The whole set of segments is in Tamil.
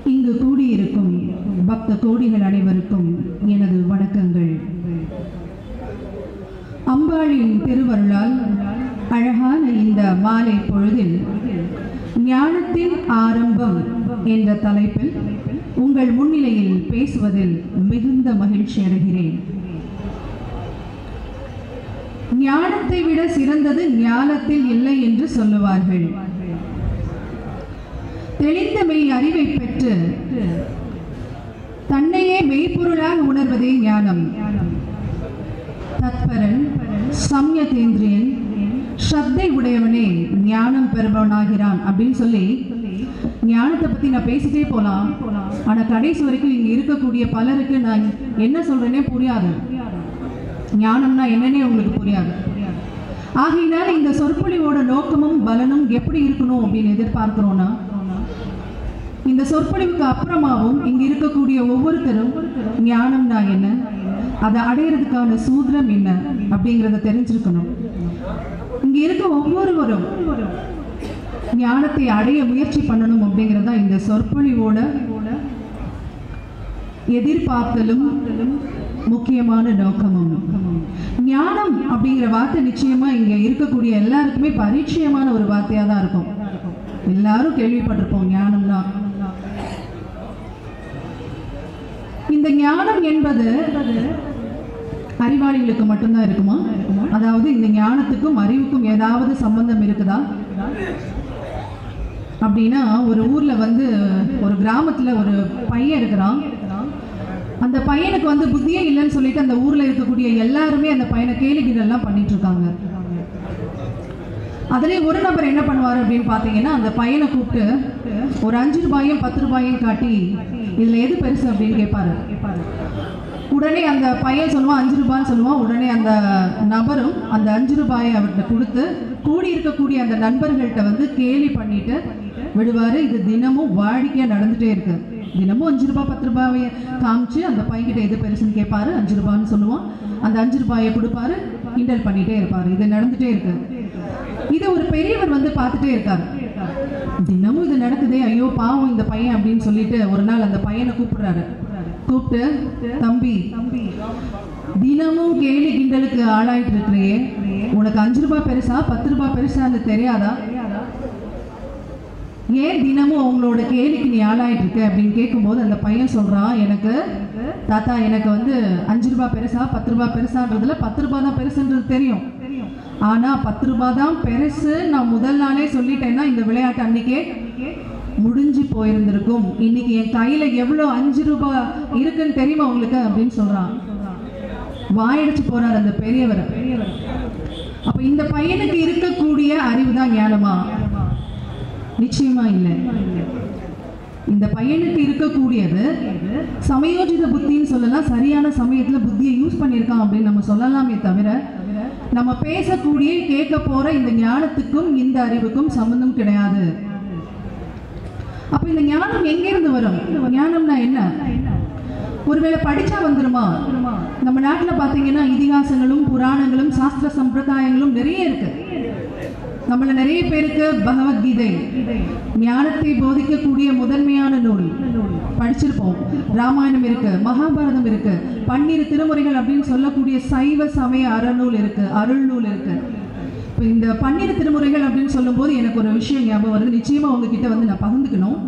இங்கு கூடியிருக்கும் பக்த கோடிகள் அனைவருக்கும் எனது வணக்கங்கள் அம்பாளின் திருவருளால் அழகான இந்த மாலை பொழுதில் ஞானத்தின் ஆரம்பம் என்ற தலைப்பில் உங்கள் முன்னிலையில் பேசுவதில் மிகுந்த மகிழ்ச்சி அடைகிறேன் ஞானத்தை விட சிறந்தது ஞானத்தில் இல்லை என்று சொல்லுவார்கள் தெளிந்த மெய் அறிவை பெற்று தன்னையே மெய்ப்பொருளாக உணர்வதே ஞானம் தத்பரன் சம்யதேந்திரியன் ஸ்ரத்தை உடையவனே ஞானம் பெறுபவனாகிறான் அப்படின்னு சொல்லி ஞானத்தை பத்தி நான் பேசிட்டே போலாம் ஆனா கடைசி வரைக்கும் இங்க இருக்கக்கூடிய பலருக்கு நான் என்ன சொல்றேனே புரியாது ஞானம்னா என்னன்னே உங்களுக்கு புரியாது ஆகையினால இந்த சொற்பொழிவோட நோக்கமும் பலனும் எப்படி இருக்கணும் அப்படின்னு எதிர்பார்க்கிறோம்னா இந்த சொற்பொழிவுக்கு அப்புறமாவும் இங்க இருக்கக்கூடிய ஒவ்வொருத்தரும் ஞானம்னா என்ன அதை அடையிறதுக்கான சூத்திரம் என்ன அப்படிங்கிறத தெரிஞ்சிருக்கணும் இங்க இருக்க ஒவ்வொருவரும் ஞானத்தை அடைய முயற்சி பண்ணணும் அப்படிங்கிறதா இந்த சொற்பொழிவோட எதிர்பார்த்தலும் முக்கியமான நோக்கமும் ஞானம் அப்படிங்கிற வார்த்தை நிச்சயமா இங்க இருக்கக்கூடிய எல்லாருக்குமே பரிச்சயமான ஒரு வார்த்தையா தான் இருக்கும் எல்லாரும் கேள்விப்பட்டிருப்போம் ஞானம்னா இந்த ஞானம் என்பது அறிவாளிகளுக்கு மட்டும்தான் இருக்குமா அதாவது இந்த ஞானத்துக்கும் அறிவுக்கும் ஏதாவது சம்பந்தம் இருக்குதா அப்படின்னா ஒரு ஊர்ல வந்து ஒரு கிராமத்துல ஒரு பையன் இருக்கிறான் அந்த பையனுக்கு வந்து புத்தியே இல்லைன்னு சொல்லிட்டு அந்த ஊர்ல இருக்கக்கூடிய எல்லாருமே அந்த பையனை கேலி கிண்டல்லாம் பண்ணிட்டு இருக்காங்க அதுலேயே ஒரு நபர் என்ன பண்ணுவார் அப்படின்னு பார்த்தீங்கன்னா அந்த பையனை கூப்பிட்டு ஒரு அஞ்சு ரூபாயும் பத்து ரூபாயும் காட்டி இதில் எது பெருசு அப்படின்னு கேட்பாரு உடனே அந்த பையன் சொல்லுவான் அஞ்சு ரூபான்னு சொல்லுவான் உடனே அந்த நபரும் அந்த அஞ்சு ரூபாயை அவர்கிட்ட கொடுத்து கூடி இருக்கக்கூடிய அந்த நண்பர்கள்ட்ட வந்து கேலி பண்ணிட்டு விடுவாரு இது தினமும் வாடிக்கையாக நடந்துட்டே இருக்கு தினமும் அஞ்சு ரூபாய் பத்து ரூபாயை காமிச்சு அந்த பையன்கிட்ட எது பெருசுன்னு கேட்பாரு அஞ்சு ரூபான்னு சொல்லுவான் அந்த அஞ்சு ரூபாயை கொடுப்பாரு கிண்டல் பண்ணிட்டே இருப்பாரு இது நடந்துட்டே இருக்கு இதை ஒரு பெரியவர் வந்து பார்த்துட்டே இருக்காரு தினமும் இது நடக்குதே ஐயோ பாவம் இந்த பையன் அப்படின்னு சொல்லிட்டு ஒரு நாள் அந்த பையனை கூப்பிடுறாரு கூப்பிட்டு தம்பி தினமும் கேலி கிண்டலுக்கு ஆளாயிட்டு இருக்கிறியே உனக்கு அஞ்சு ரூபாய் பெருசா பத்து ரூபாய் பெருசான்னு தெரியாதா ஏன் தினமும் அவங்களோட கேலிக்கு நீ ஆளாயிட்டு இருக்க அப்படின்னு கேட்கும்போது அந்த பையன் சொல்றான் எனக்கு தாத்தா எனக்கு வந்து அஞ்சு ரூபாய் பெருசா பத்து ரூபாய் பெருசான்றதுல பத்து ரூபாய் தான் பெருசுன்றது தெரியும் ஆனா பத்து ரூபாய் தான் பெருசு நான் முதல் நாளே சொல்லிட்டேன்னா இந்த விளையாட்டு அன்னைக்கே முடிஞ்சு போயிருந்திருக்கும் இன்னைக்கு என் கையில எவ்வளவு அஞ்சு ரூபாய் இருக்குன்னு தெரியுமா உங்களுக்கு அப்படின்னு சொல்றான் வாயடிச்சு போறார் அந்த பெரியவர் அப்ப இந்த பையனுக்கு இருக்கக்கூடிய அறிவு தான் ஞானமா நிச்சயமா இல்லை இந்த பையனுக்கு இருக்கக்கூடியது சமயோஜித புத்தின்னு சொல்லலாம் சரியான சமயத்துல புத்தியை யூஸ் பண்ணியிருக்கான் அப்படின்னு நம்ம சொல்லலாமே தவிர நம்ம பேசக்கூடிய கேட்க போற இந்த ஞானத்துக்கும் இந்த அறிவுக்கும் சம்பந்தம் கிடையாது அப்ப இந்த ஞானம் எங்கிருந்து வரும் ஞானம்னா என்ன ஒருவேளை படிச்சா வந்துருமா நம்ம நாட்டுல பாத்தீங்கன்னா இதிகாசங்களும் புராணங்களும் சாஸ்திர சம்பிரதாயங்களும் நிறைய இருக்கு நம்மள நிறைய பேருக்கு பகவத்கீதை ஞானத்தை போதிக்கக்கூடிய முதன்மையான நூல் படிச்சிருப்போம் ராமாயணம் இருக்கு மகாபாரதம் இருக்கு பன்னிரு திருமுறைகள் அப்படின்னு சொல்லக்கூடிய சைவ சமய அறநூல் இருக்கு அருள் நூல் இருக்கு இப்போ இந்த பன்னிரு திருமுறைகள் அப்படின்னு சொல்லும்போது எனக்கு ஒரு விஷயம் ஞாபகம் வருது நிச்சயமா உங்ககிட்ட வந்து நான் பகிர்ந்துக்கணும்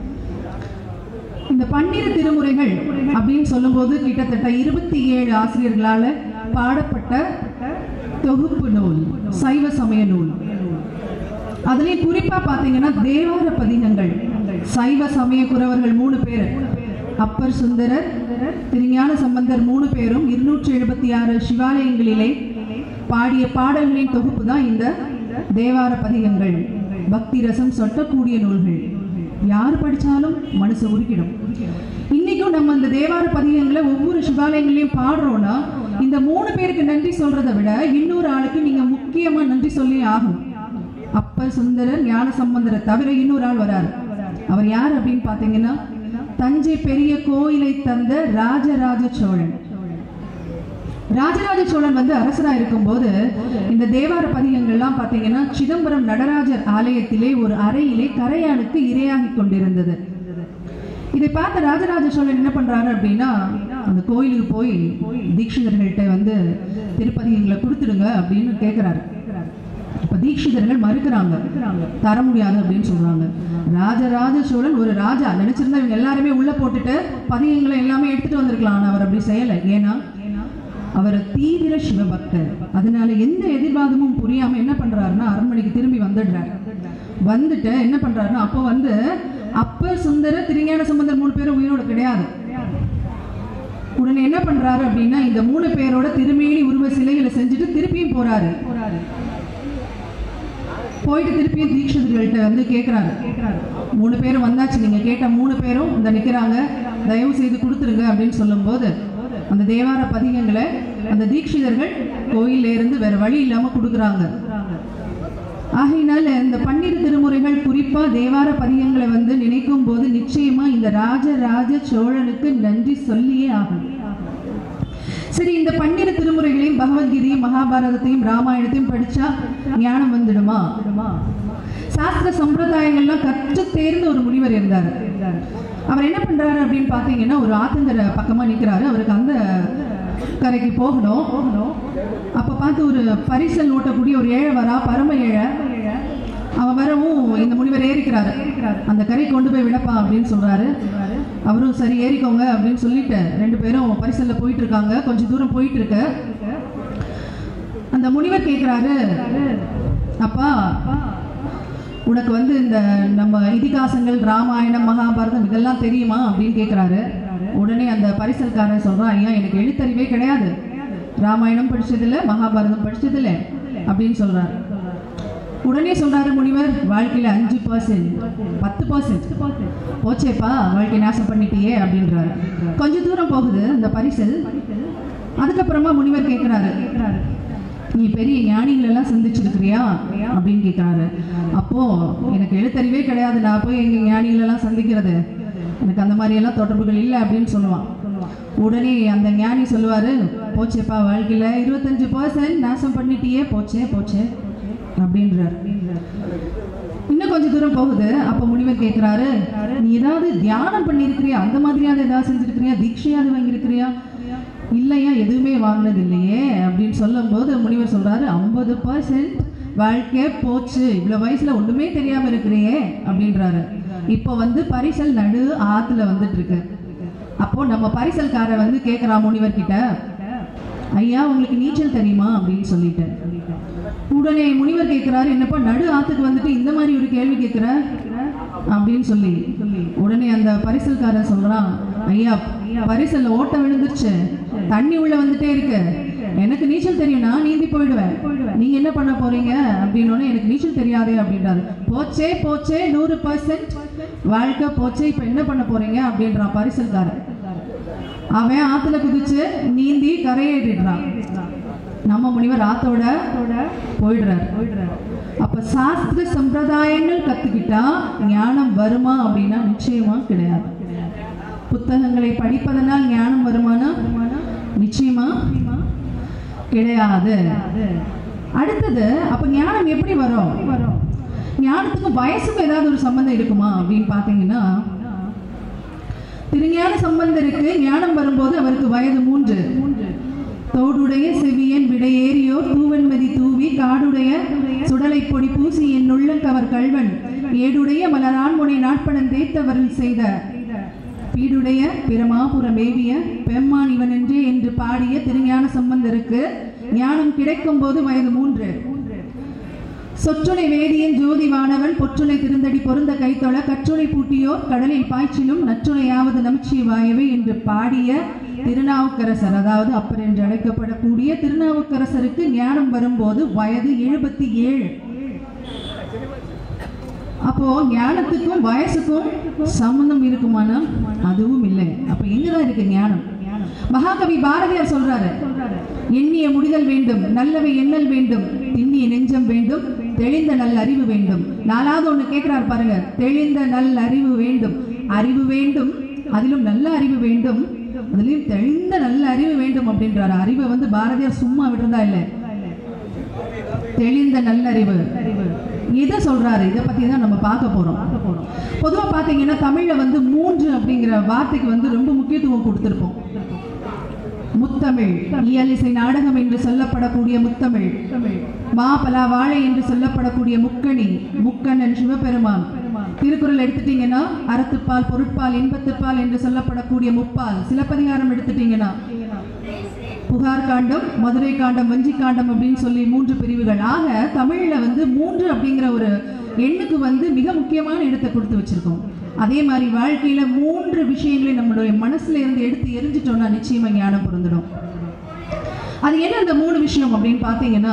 இந்த பன்னிரு திருமுறைகள் அப்படின்னு சொல்லும்போது கிட்டத்தட்ட இருபத்தி ஏழு ஆசிரியர்களால பாடப்பட்ட தொகுப்பு நூல் சைவ சமய நூல் அதுலயே குறிப்பா பாத்தீங்கன்னா தேவார பதிகங்கள் சைவ சமய குறவர்கள் மூணு பேர் அப்பர் சுந்தரர் திருஞான சம்பந்தர் மூணு பேரும் இருநூற்றி எழுபத்தி ஆறு சிவாலயங்களிலே பாடிய பாடல்களின் தொகுப்பு தான் இந்த தேவார பதிகங்கள் பக்தி ரசம் சொட்டக்கூடிய நூல்கள் யார் படிச்சாலும் மனசு உருக்கிடும் இன்னைக்கும் நம்ம இந்த தேவார பதிகங்களை ஒவ்வொரு சிவாலயங்களையும் பாடுறோம்னா இந்த மூணு பேருக்கு நன்றி சொல்றதை விட இன்னொரு ஆளுக்கு நீங்க முக்கியமா நன்றி சொல்லி ஆகும் அப்பர் சுந்தரர் ஞான சம்பந்தரை தவிர இன்னொரு ஆள் வராரு அவர் யார் அப்படின்னு பாத்தீங்கன்னா தஞ்சை பெரிய கோயிலை தந்த ராஜராஜ சோழன் ராஜராஜ சோழன் வந்து அரசரா இருக்கும்போது இந்த தேவார பதிகங்கள்லாம் பாத்தீங்கன்னா சிதம்பரம் நடராஜர் ஆலயத்திலே ஒரு அறையிலே கரையானுக்கு இரையாகி கொண்டிருந்தது இதை பார்த்த ராஜராஜ சோழன் என்ன பண்றாரு அப்படின்னா அந்த கோயிலுக்கு போய் தீட்சிதர்கள்ட்ட வந்து திருப்பதிகளை கொடுத்துடுங்க அப்படின்னு கேட்குறாரு அப்ப தீட்சிதர்கள் மறுக்கிறாங்க தர முடியாது அப்படின்னு சொல்றாங்க ராஜராஜ சோழன் ஒரு ராஜா நினைச்சிருந்தா இவங்க எல்லாருமே உள்ள போட்டுட்டு பதிகங்களை எல்லாமே எடுத்துட்டு வந்திருக்கலாம் ஆனா அவர் அப்படி செய்யலை ஏன்னா அவர் தீவிர சிவபக்தர் அதனால எந்த எதிர்வாதமும் புரியாம என்ன பண்றாருன்னா அரண்மனைக்கு திரும்பி வந்துடுறாரு வந்துட்டு என்ன பண்றாருன்னா அப்போ வந்து அப்பர் சுந்தர திருஞான சம்பந்தர் மூணு பேரும் உயிரோட கிடையாது உடனே என்ன பண்றாரு அப்படின்னா இந்த மூணு பேரோட திருமேனி உருவ சிலைகளை செஞ்சுட்டு திருப்பியும் போறாரு போயிட்டு திருப்பியும் தீட்சிதர்கள்ட்ட வந்து கேட்குறாரு மூணு பேரும் வந்தாச்சு நீங்க கேட்ட மூணு பேரும் இந்த நிக்கிறாங்க தயவு செய்து கொடுத்துருங்க அப்படின்னு சொல்லும்போது அந்த தேவார பதிகங்களை அந்த தீட்சிதர்கள் கோயில்ல இருந்து வேற வழி இல்லாம கொடுக்குறாங்க ஆகையினால இந்த பன்னிரு திருமுறைகள் குறிப்பா தேவார பதிகங்களை வந்து நினைக்கும் போது நிச்சயமா இந்த ராஜராஜ சோழனுக்கு நன்றி சொல்லியே ஆகும் சரி இந்த பன்னிரு திருமுறைகளையும் பகவத்கீதையும் மகாபாரதத்தையும் ராமாயணத்தையும் படிச்சா ஞானம் வந்துடுமா சாஸ்திர சம்பிரதாயங்கள்லாம் கற்று தேர்ந்த ஒரு முனிவர் இருந்தார் அவர் என்ன பண்றாரு அப்படின்னு பார்த்தீங்கன்னா ஒரு ஆத்தங்கரை பக்கமா நிக்கிறாரு அவருக்கு அந்த கரைக்கு போகணும் அப்ப பார்த்து ஒரு பரிசல் ஓட்டக்கூடிய ஒரு ஏழை வரா பரம ஏழை அவன் வரவும் இந்த முனிவர் ஏறிக்கிறாரு அந்த கரை கொண்டு போய் விடப்பா அப்படின்னு சொல்றாரு அவரும் சரி ஏறிக்கோங்க அப்படின்னு சொல்லிட்டு ரெண்டு பேரும் பரிசல்ல போயிட்டு இருக்காங்க கொஞ்சம் தூரம் போயிட்டு இருக்கு அந்த முனிவர் கேட்குறாரு அப்பா உனக்கு வந்து இந்த நம்ம இதிகாசங்கள் ராமாயணம் மகாபாரதம் இதெல்லாம் தெரியுமா அப்படின்னு கேட்குறாரு உடனே அந்த பரிசல்காரன் சொல்றான் ஐயா எனக்கு எழுத்தறிவே கிடையாது ராமாயணம் படிச்சதில்ல மகாபாரதம் படிச்சதில்ல அப்படின்னு சொல்றாரு உடனே சொல்றாரு முனிவர் வாழ்க்கையில அஞ்சு பர்சன்ட் பத்து பர்சன்ட் போச்சேப்பா வாழ்க்கை நாசம் பண்ணிட்டியே அப்படின்றாரு கொஞ்ச தூரம் போகுது அந்த பரிசல் அதுக்கப்புறமா முனிவர் கேட்குறாரு நீ பெரிய ஞானிகள் எல்லாம் சந்திச்சிருக்கிறியா அப்படின்னு கேட்குறாரு அப்போ எனக்கு எழுத்தறிவே கிடையாது நான் போய் எங்க ஞானிகள் எல்லாம் சந்திக்கிறது எனக்கு அந்த மாதிரி எல்லாம் தொடர்புகள் இல்லை அப்படின்னு சொல்லுவான் உடனே அந்த ஞானி சொல்லுவாரு போச்சேப்பா வாழ்க்கையில இருபத்தஞ்சு பர்சன்ட் நாசம் பண்ணிட்டியே போச்சே போச்சே அப்படின்றார் இன்னும் கொஞ்சம் தூரம் போகுது அப்ப முனிவர் கேட்கிறாரு நீ ஏதாவது தியானம் பண்ணியிருக்கிறியா அந்த மாதிரியாவது ஏதாவது செஞ்சிருக்கிறியா தீட்சையாவது வாங்கியிருக்கிறியா இல்லையா எதுவுமே வாங்கினது இல்லையே அப்படின்னு சொல்லும்போது முனிவர் சொல்றாரு ஐம்பது பர்சன்ட் வாழ்க்கை போச்சு இவ்வளவு வயசுல ஒண்ணுமே தெரியாம இருக்கிறியே அப்படின்றாரு இப்போ வந்து பரிசல் நடு ஆத்துல வந்துட்டு இருக்கு அப்போ நம்ம பரிசல்காரர் வந்து கேட்குறான் முனிவர் கிட்ட ஐயா உங்களுக்கு நீச்சல் தெரியுமா அப்படின்னு சொல்லிட்டு உடனே முனிவர் கேட்கிறாரு என்னப்பா நடு ஆத்துக்கு வந்துட்டு இந்த மாதிரி ஒரு கேள்வி கேட்கிற அப்படின்னு சொல்லி உடனே அந்த பரிசல்காரன் சொல்றான் ஐயா பரிசல்ல ஓட்ட விழுந்துருச்சு தண்ணி உள்ள வந்துட்டே இருக்கு எனக்கு நீச்சல் தெரியும் நான் நீந்தி போயிடுவேன் நீங்க என்ன பண்ண போறீங்க அப்படின்னு எனக்கு நீச்சல் தெரியாதே அப்படின்றாரு போச்சே போச்சே நூறு பர்சன்ட் வாழ்க்கை போச்சே இப்ப என்ன பண்ண போறீங்க அப்படின்றான் பரிசல்காரன் அவன் ஆத்துல குதிச்சு நீந்தி கரையேறிடுறான் நம்ம முனிவர் ஆத்தோட போயிடுறாரு அப்ப சாஸ்திர சம்பிரதாயங்கள் கத்துக்கிட்டா ஞானம் வருமா அப்படின்னா நிச்சயமா கிடையாது புத்தகங்களை படிப்பதனால் ஞானம் வருமானா நிச்சயமா கிடையாது அடுத்தது அப்ப ஞானம் எப்படி வரும் ஞானத்துக்கும் வயசுக்கும் ஏதாவது ஒரு சம்பந்தம் இருக்குமா அப்படின்னு பாத்தீங்கன்னா திருஞான சம்பந்தருக்கு ஞானம் வரும்போது அவருக்கு வயது மூன்று தோடுடைய செவியன் விடையேறியோர் தூவன்மதி தூவி காடுடைய சுடலை பொடி பூசி என் உள்ளங்கவர் கல்வன் ஏடுடைய மலரான்முனை நாட்பணம் தேய்த்தவரில் செய்த பீடுடைய பிரமாபுர மேவிய பெம்மான் இவனென்றே என்று பாடிய திருஞான சம்பந்தருக்கு ஞானம் கிடைக்கும் போது வயது மூன்று சொற்றுணை வேதியன் ஜோதி வானவன் பொற்றுணை திருந்தடி பொருந்த கைத்தொழ கற்றுணை பூட்டியோர் கடலில் பாய்ச்சிலும் நற்றுணையாவது நமச்சிவாயவே என்று பாடிய திருநாவுக்கரசர் அதாவது அப்பர் என்று அழைக்கப்படக்கூடிய திருநாவுக்கரசருக்கு ஞானம் வரும்போது வயது எழுபத்தி ஏழு அப்போ ஞானத்துக்கும் வயசுக்கும் சம்பந்தம் இருக்குமானா அதுவும் இல்லை அப்ப எங்கதான் இருக்கு ஞானம் மகாகவி பாரதியார் சொல்றாரு எண்ணிய முடிதல் வேண்டும் நல்லவை எண்ணல் வேண்டும் திண்ணிய நெஞ்சம் வேண்டும் தெளிந்த நல்ல அறிவு வேண்டும் நாலாவது ஒண்ணு கேட்கிறார் பாருங்க தெளிந்த நல்ல அறிவு வேண்டும் அறிவு வேண்டும் அதிலும் நல்ல அறிவு வேண்டும் அதிலும் தெளிந்த நல்ல அறிவு வேண்டும் அப்படின்றாரு அறிவை வந்து பாரதியார் சும்மா விடுறதா இல்லை தெளிந்த நல்லறிவு எதை சொல்றாரு இதை பத்தி தான் நம்ம பார்க்க போறோம் பொதுவா பாத்தீங்கன்னா தமிழ்ல வந்து மூன்று அப்படிங்கிற வார்த்தைக்கு வந்து ரொம்ப முக்கியத்துவம் கொடுத்திருப்போம் முத்தமிழ் இயலிசை நாடகம் என்று சொல்லப்படக்கூடிய முத்தமிழ் மாபலா வாழை என்று சொல்லப்படக்கூடிய முக்கணி முக்கண்ணன் சிவபெருமான் திருக்குறள் எடுத்துட்டீங்கன்னா அறத்துப்பால் பொருட்பால் இன்பத்துப்பால் என்று சொல்லப்படக்கூடிய முப்பால் சிலப்பதிகாரம் எடுத்துட்டீங்கன்னா புகார் காண்டம் மதுரை காண்டம் வஞ்சி காண்டம் அப்படின்னு சொல்லி மூன்று பிரிவுகள் ஆக தமிழ்ல வந்து மூன்று அப்படிங்கிற ஒரு எண்ணுக்கு வந்து மிக முக்கியமான இடத்தை கொடுத்து வச்சிருக்கோம் அதே மாதிரி வாழ்க்கையில மூன்று விஷயங்களை நம்மளுடைய மனசுல இருந்து எடுத்து எரிஞ்சிட்டோம்னா நிச்சயமா ஞானம் பிறந்துடும் அது என்ன அந்த மூணு விஷயம் அப்படின்னு பார்த்தீங்கன்னா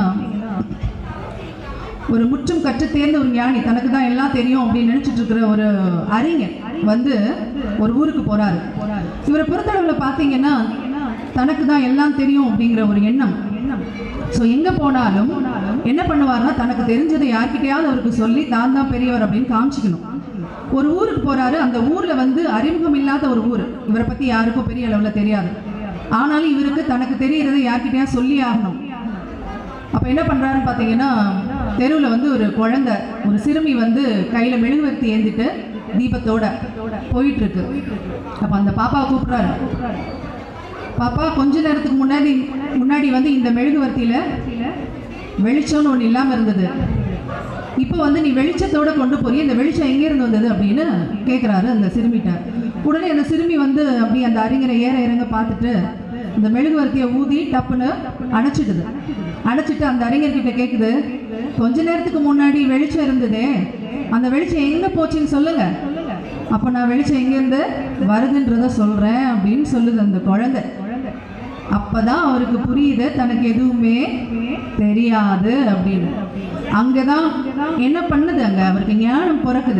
ஒரு முற்றும் கற்று தேர்ந்த ஒரு ஞானி தனக்கு தான் எல்லாம் தெரியும் அப்படின்னு நினைச்சிட்டு இருக்கிற ஒரு அறிஞர் வந்து ஒரு ஊருக்கு போறாரு இவரை பொறுத்தளவுல பார்த்தீங்கன்னா தனக்கு தான் எல்லாம் தெரியும் அப்படிங்கிற ஒரு எண்ணம் ஸோ எங்க போனாலும் என்ன பண்ணுவார்னா தனக்கு தெரிஞ்சதை யார்கிட்டயாவது அவருக்கு சொல்லி தான் தான் பெரியவர் அப்படின்னு காமிச்சிக்கணும் ஒரு ஊருக்கு போறாரு அந்த ஊர்ல வந்து அறிமுகம் இல்லாத ஒரு ஊர் இவரை பத்தி யாருக்கும் பெரிய அளவுல தெரியாது ஆனாலும் இவருக்கு தனக்கு தெரியறதை யார்கிட்டயா சொல்லி ஆகணும் அப்ப என்ன பண்றாருன்னு பாத்தீங்கன்னா தெருவுல வந்து ஒரு குழந்தை ஒரு சிறுமி வந்து கையில மெழுகுவர்த்தி ஏந்திட்டு தீபத்தோட போயிட்டு இருக்கு அப்ப அந்த பாப்பாவை கூப்பிடுறாரு பாப்பா கொஞ்ச நேரத்துக்கு முன்னாடி முன்னாடி வந்து இந்த மெழுகுவர்த்தியில வெளிச்சம்னு ஒண்ணு இல்லாம இருந்தது இப்போ வந்து நீ வெளிச்சத்தோட கொண்டு போய் இந்த வெளிச்சம் எங்க இருந்து வந்தது அப்படின்னு கேக்குறாரு அந்த சிறுமிட்ட உடனே அந்த சிறுமி வந்து அப்படி அந்த அறிஞரை ஏற இறங்க பார்த்துட்டு இந்த மெழுகுவர்த்தியை ஊதி டப்புன்னு அணைச்சிடுது அணைச்சிட்டு அந்த அறிஞர்கிட்ட கேக்குது கொஞ்ச நேரத்துக்கு முன்னாடி வெளிச்சம் இருந்ததே அந்த வெளிச்சம் எங்க போச்சுன்னு சொல்லுங்க அப்ப நான் வெளிச்சம் எங்க இருந்து வருதுன்றத சொல்றேன் அப்படின்னு சொல்லுது அந்த குழந்தை அப்பதான் அவருக்கு புரியுது தனக்கு எதுவுமே தெரியாது அப்படின்னு அங்கதான் என்ன பண்ணுது அங்க அவருக்கு ஞானம் பிறக்குது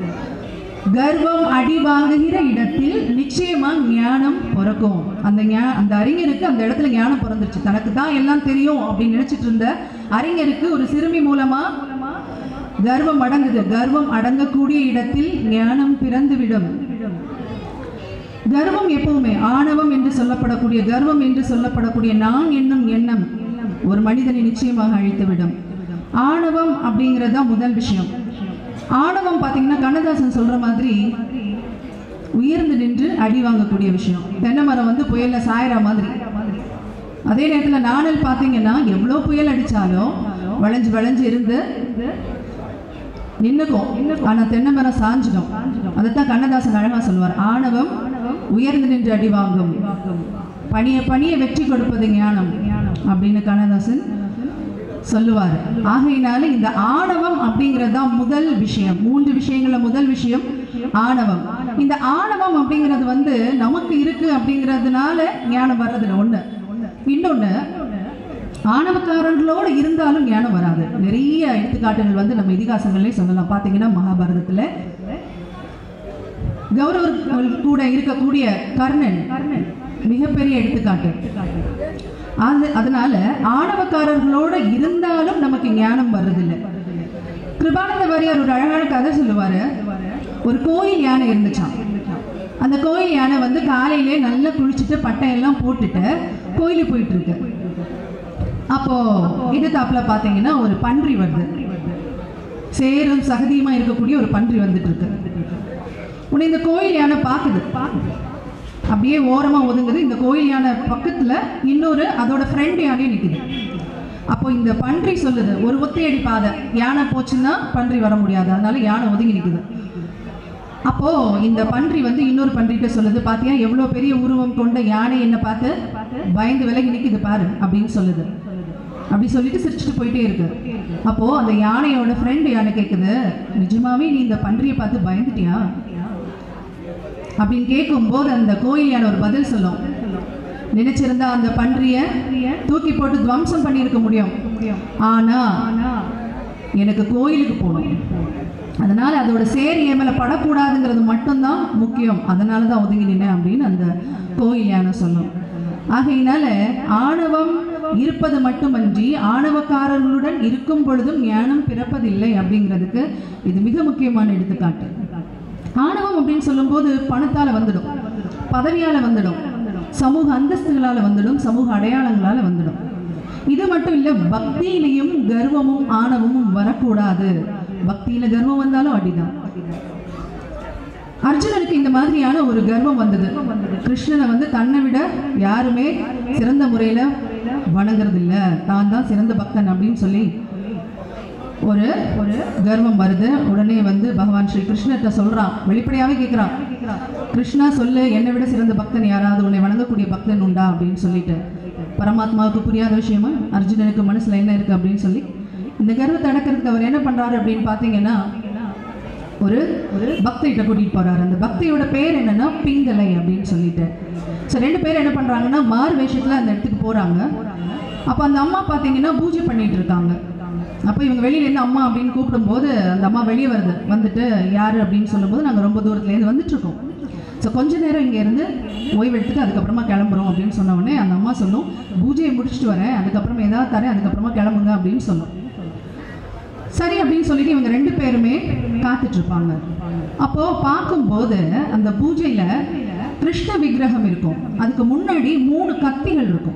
கர்வம் அடி வாங்குகிற இடத்தில் நிச்சயமா ஞானம் பிறக்கும் அந்த ஞா- அந்த அறிஞருக்கு அந்த இடத்துல ஞானம் பிறந்துருச்சு தனக்கு தான் எல்லாம் தெரியும் அப்படின்னு நினைச்சிட்டு இருந்த அறிஞருக்கு ஒரு சிறுமி மூலமா கர்வம் அடங்குது கர்வம் அடங்கக்கூடிய இடத்தில் ஞானம் பிறந்துவிடும் கர்வம் எப்பவுமே ஆணவம் என்று சொல்லப்படக்கூடிய கர்வம் என்று சொல்லப்படக்கூடிய நான் என்னும் எண்ணம் ஒரு மனிதனை நிச்சயமாக அழித்துவிடும் ஆணவம் அப்படிங்கிறது தான் முதல் விஷயம் ஆணவம் பார்த்தீங்கன்னா கண்ணதாசன் சொல்ற மாதிரி உயர்ந்து நின்று அடி வாங்கக்கூடிய விஷயம் தென்னை மரம் வந்து புயல்ல சாயற மாதிரி அதே நேரத்தில் நாணல் பார்த்தீங்கன்னா எவ்வளோ புயல் அடிச்சாலும் வளைஞ்சு வளைஞ்சு இருந்து நின்னுக்கும் ஆனா தென்னை மரம் சாஞ்சிடும் அதைத்தான் கண்ணதாசன் அழகா சொல்வார் ஆணவம் உயர்ந்து நின்று அடி வாங்கும் பணிய பணிய வெற்றி கொடுப்பது ஞானம் அப்படின்னு கண்ணதாசன் சொல்லுவார் ஆகையினால இந்த ஆணவம் அப்படிங்கிறது தான் முதல் விஷயம் மூன்று விஷயங்கள்ல முதல் விஷயம் ஆணவம் இந்த ஆணவம் அப்படிங்கிறது வந்து நமக்கு இருக்கு அப்படிங்கிறதுனால ஞானம் வர்றதுல ஒண்ணு இன்னொன்னு ஆணவக்காரர்களோடு இருந்தாலும் ஞானம் வராது நிறைய எடுத்துக்காட்டுகள் வந்து நம்ம இதிகாசங்களே சொல்லலாம் பார்த்தீங்கன்னா மகாபாரதத்துல கௌரவர் கூட இருக்கக்கூடிய கர்ணன் மிகப்பெரிய எடுத்துக்காட்டு அது அதனால ஆணவக்காரர்களோட இருந்தாலும் நமக்கு ஞானம் வர்றதில்லை கிருபானந்த வாரியார் ஒரு அழகான கதை சொல்லுவாரு ஒரு கோயில் யானை இருந்துச்சாம் அந்த கோயில் யானை வந்து காலையிலே நல்லா குளிச்சுட்டு பட்டையெல்லாம் போட்டுட்டு கோயிலுக்கு போயிட்டு இருக்கு அப்போ எதிர்த்தாப்புல பாத்தீங்கன்னா ஒரு பன்றி வருது சேரும் சகதியுமா இருக்கக்கூடிய ஒரு பன்றி வந்துட்டு இருக்கு உன்னை இந்த கோயில் யானை பாக்குது அப்படியே ஓரமா ஒதுங்குது இந்த கோயில் யானை பக்கத்துல இன்னொரு அதோட ஃப்ரெண்ட் யானையும் நிக்குது அப்போ இந்த பன்றி சொல்லுது ஒரு ஒத்தையடி பாதை யானை போச்சுன்னா பன்றி வர முடியாது அதனால யானை ஒதுங்கி நிக்குது அப்போ இந்த பன்றி வந்து இன்னொரு பன்றிகிட்ட சொல்லுது பாத்தியா எவ்வளவு பெரிய உருவம் கொண்ட யானை என்ன பார்த்து பயந்து விலகி நிக்குது பாரு அப்படின்னு சொல்லுது அப்படி சொல்லிட்டு சிரிச்சுட்டு போயிட்டே இருக்கு அப்போ அந்த யானையோட ஃப்ரெண்ட் யானை கேக்குது நிஜமாவே நீ இந்த பன்றியை பார்த்து பயந்துட்டியா அப்படின்னு கேட்கும்போது அந்த கோயில் யானை ஒரு பதில் சொல்லும் நினைச்சிருந்தா அந்த பன்றிய தூக்கி போட்டு துவம்சம் பண்ணியிருக்க முடியும் ஆனா எனக்கு கோயிலுக்கு போகணும் அதனால அதோட சேர் என் மேல படக்கூடாதுங்கிறது மட்டும்தான் முக்கியம் அதனால தான் ஒதுங்கி நின்னேன் அப்படின்னு அந்த கோயில் யானை சொல்லும் ஆகையினால ஆணவம் இருப்பது மட்டுமன்றி ஆணவக்காரர்களுடன் இருக்கும் பொழுதும் ஞானம் பிறப்பதில்லை அப்படிங்கிறதுக்கு இது மிக முக்கியமான எடுத்துக்காட்டு ஆணவம் அப்படின்னு சொல்லும்போது பணத்தால வந்துடும் பதவியால வந்துடும் சமூக அந்தஸ்துகளால வந்துடும் சமூக அடையாளங்களால வந்துடும் இது மட்டும் இல்ல பக்தியிலையும் கர்வமும் ஆணவமும் வரக்கூடாது பக்தியில கர்வம் வந்தாலும் அடிதான் அர்ஜுனனுக்கு இந்த மாதிரியான ஒரு கர்வம் வந்தது கிருஷ்ணனை வந்து தன்னை விட யாருமே சிறந்த முறையில வணங்குறது இல்ல தான் தான் சிறந்த பக்தன் அப்படின்னு சொல்லி ஒரு ஒரு கர்வம் வருது உடனே வந்து பகவான் ஸ்ரீ கிருஷ்ணர்கிட்ட சொல்றான் வெளிப்படையாவே கேட்கிறான் கிருஷ்ணா சொல்லு என்னை விட சிறந்த பக்தன் யாராவது உன்னை வணங்கக்கூடிய பக்தன் உண்டா அப்படின்னு சொல்லிட்டு பரமாத்மாவுக்கு புரியாத விஷயமா அர்ஜுனனுக்கு மனசுல என்ன இருக்கு அப்படின்னு சொல்லி இந்த கர்வத்தை அடக்கிறதுக்கு அவர் என்ன பண்றாரு அப்படின்னு பாத்தீங்கன்னா ஒரு ஒரு பக்திகிட்ட கூட்டிட்டு போறாரு அந்த பக்தியோட பேர் என்னன்னா பிங்கலை அப்படின்னு சொல்லிட்டு ஸோ ரெண்டு பேரும் என்ன பண்றாங்கன்னா மாறு வேஷத்துல அந்த இடத்துக்கு போறாங்க அப்போ அந்த அம்மா பாத்தீங்கன்னா பூஜை பண்ணிட்டு இருக்காங்க அப்போ இவங்க வெளியில இருந்து அம்மா அப்படின்னு கூப்பிடும்போது அந்த அம்மா வெளியே வருது வந்துட்டு யாரு அப்படின்னு சொல்லும்போது நாங்கள் ரொம்ப தூரத்துல இருந்து வந்துட்டு இருக்கோம் ஸோ கொஞ்ச நேரம் இங்க இருந்து ஓய்வு எடுத்துட்டு அதுக்கப்புறமா கிளம்புறோம் அப்படின்னு சொன்ன உடனே அந்த அம்மா சொல்லும் பூஜையை முடிச்சுட்டு வரேன் அதுக்கப்புறம் ஏதாவது தரேன் அதுக்கப்புறமா கிளம்புங்க அப்படின்னு சொல்லும் சரி அப்படின்னு சொல்லிட்டு இவங்க ரெண்டு பேருமே காத்துட்டு இருப்பாங்க அப்போ பார்க்கும்போது அந்த பூஜையில கிருஷ்ண விக்கிரகம் இருக்கும் அதுக்கு முன்னாடி மூணு கத்திகள் இருக்கும்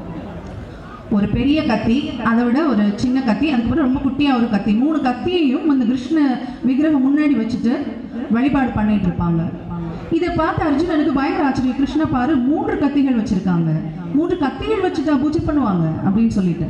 ஒரு பெரிய கத்தி அதை விட ஒரு சின்ன கத்தி அதுக்கப்புறம் ரொம்ப குட்டியா ஒரு கத்தி மூணு கத்தியையும் அந்த கிருஷ்ண விக்கிரகம் முன்னாடி வச்சுட்டு வழிபாடு பண்ணிட்டு இருப்பாங்க இதை பார்த்து அர்ஜுனனுக்கு பயங்கர ஆச்சரியம் கிருஷ்ண பாரு மூன்று கத்திகள் வச்சிருக்காங்க மூன்று கத்திகள் வச்சுட்டா பூஜை பண்ணுவாங்க அப்படின்னு சொல்லிட்டு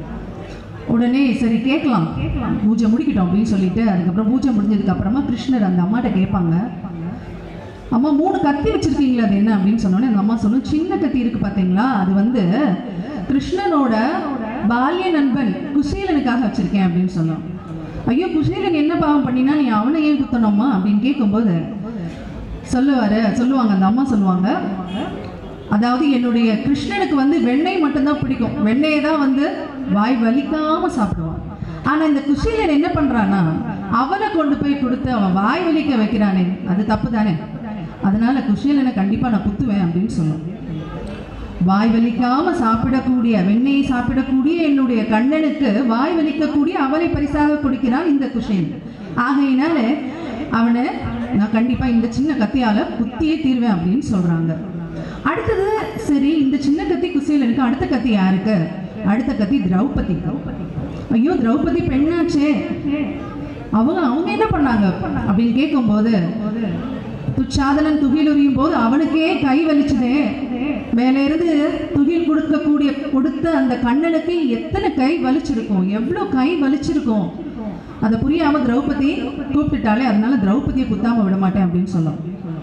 உடனே சரி கேட்கலாம் பூஜை முடிக்கட்டும் அப்படின்னு சொல்லிட்டு அதுக்கப்புறம் பூஜை முடிஞ்சதுக்கு அப்புறமா கிருஷ்ணர் அந்த அம்மாட்ட கேட்பாங்க அம்மா மூணு கத்தி வச்சிருக்கீங்களா அது என்ன அப்படின்னு சொன்னோன்னே அந்த அம்மா சொன்னோம் சின்ன கத்தி இருக்கு பாத்தீங்களா அது வந்து கிருஷ்ணனோட பால்ய நண்பன் குசேலனுக்காக வச்சிருக்கேன் அப்படின்னு சொன்னோம் ஐயோ குசேலன் என்ன பாவம் பண்ணினா நீ அவனை ஏன் குத்தணுமா அப்படின்னு கேட்கும்போது சொல்லுவாரு சொல்லுவாங்க அந்த அம்மா சொல்லுவாங்க அதாவது என்னுடைய கிருஷ்ணனுக்கு வந்து வெண்ணெய் மட்டும்தான் பிடிக்கும் வெண்ணெயை தான் வந்து வாய் வலிக்காம சாப்பிடுவான் ஆனா இந்த குஷிலன் என்ன பண்றானா அவனை கொண்டு போய் கொடுத்து அவன் வாய் வலிக்க வைக்கிறானே அது தப்பு தானே அதனால குஷிலனை கண்டிப்பா நான் குத்துவேன் அப்படின்னு சொல்லுவேன் வாய் வலிக்காம சாப்பிடக்கூடிய வெண்ணெயை சாப்பிடக்கூடிய என்னுடைய கண்ணனுக்கு வாய் வலிக்கக்கூடிய அவளை பரிசாக கொடுக்கிறான் இந்த குஷேன் ஆகையினால அவனை நான் கண்டிப்பா இந்த சின்ன கத்தியால குத்தியே தீர்வேன் அப்படின்னு சொல்றாங்க அடுத்தது சரி இந்த சின்ன கத்தி குசேலனுக்கு அடுத்த கத்தி யாருக்கு அடுத்த கத்தி திரௌபதி ஐயோ திரௌபதி பெண்ணாச்சே அவங்க அவங்க என்ன பண்ணாங்க அப்படின்னு கேட்கும்போது துச்சாதனன் துகில் உரியும் போது அவனுக்கே கை வலிச்சுதே மேல இருந்து துகில் கொடுக்கக்கூடிய கொடுத்த அந்த கண்ணனுக்கு எத்தனை கை வலிச்சிருக்கும் எவ்வளவு கை வலிச்சிருக்கும் அதை புரியாம திரௌபதி கூப்பிட்டுட்டாலே அதனால திரௌபதியை குத்தாம விட மாட்டேன் அப்படின்னு சொல்லும்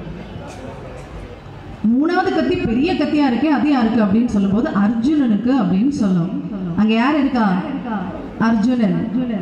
மூணாவது கத்தி பெரிய கத்தியா இருக்கே அது யாருக்கு அப்படின்னு சொல்லும்போது அர்ஜுனனுக்கு அப்படின்னு சொல்லும் அங்க யார் இருக்கா அர்ஜுனன்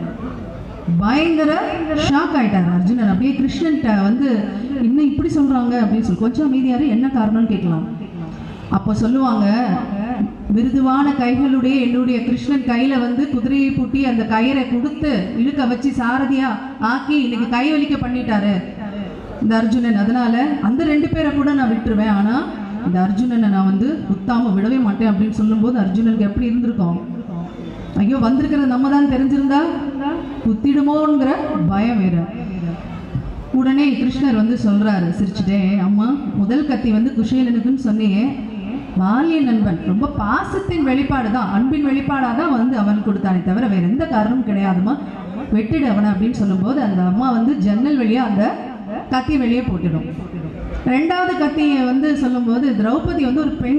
பயங்கர ஷாக் ஆயிட்டார் அர்ஜுனன் அப்படியே கிருஷ்ணன்ட்ட வந்து இன்னும் இப்படி சொல்றாங்க அப்படின்னு சொல்லி கொஞ்சம் அமைதியாரு என்ன காரணம்னு கேட்கலாம் அப்போ சொல்லுவாங்க மிருதுவான கைகளுடைய என்னுடைய கிருஷ்ணன் கையில வந்து குதிரையை பூட்டி அந்த கயிறை கொடுத்து இழுக்க வச்சு சாரதியா ஆக்கி இன்னைக்கு கை வலிக்க பண்ணிட்டாரு இந்த அர்ஜுனன் அதனால அந்த ரெண்டு பேரை கூட நான் விட்டுருவேன் ஆனா இந்த அர்ஜுனனை நான் வந்து குத்தாம விடவே மாட்டேன் அப்படின்னு சொல்லும்போது அர்ஜுனனுக்கு எப்படி இருந்திருக்கும் ஐயோ வந்திருக்கிறது நம்ம தான் தெரிஞ்சிருந்தா குத்திடுமோங்கிற பயம் வேற உடனே கிருஷ்ணர் வந்து சொல்றாரு சிரிச்சுட்டே அம்மா முதல் கத்தி வந்து குஷேலனுக்குன்னு சொன்னியே பால்ய நண்பன் ரொம்ப பாசத்தின் வெளிப்பாடு தான் அன்பின் வெளிப்பாடாக தான் வந்து அவன் கொடுத்தானே தவிர வேற எந்த காரணமும் கிடையாதுமா வெட்டிடு அவனை அப்படின்னு சொல்லும்போது அந்த அம்மா வந்து ஜன்னல் வழியா அந்த கத்தி வெளியே போட்டுடும் ரெண்டாவது கத்தியை வந்து சொல்லும்போது திரௌபதி வந்து ஒரு பெண்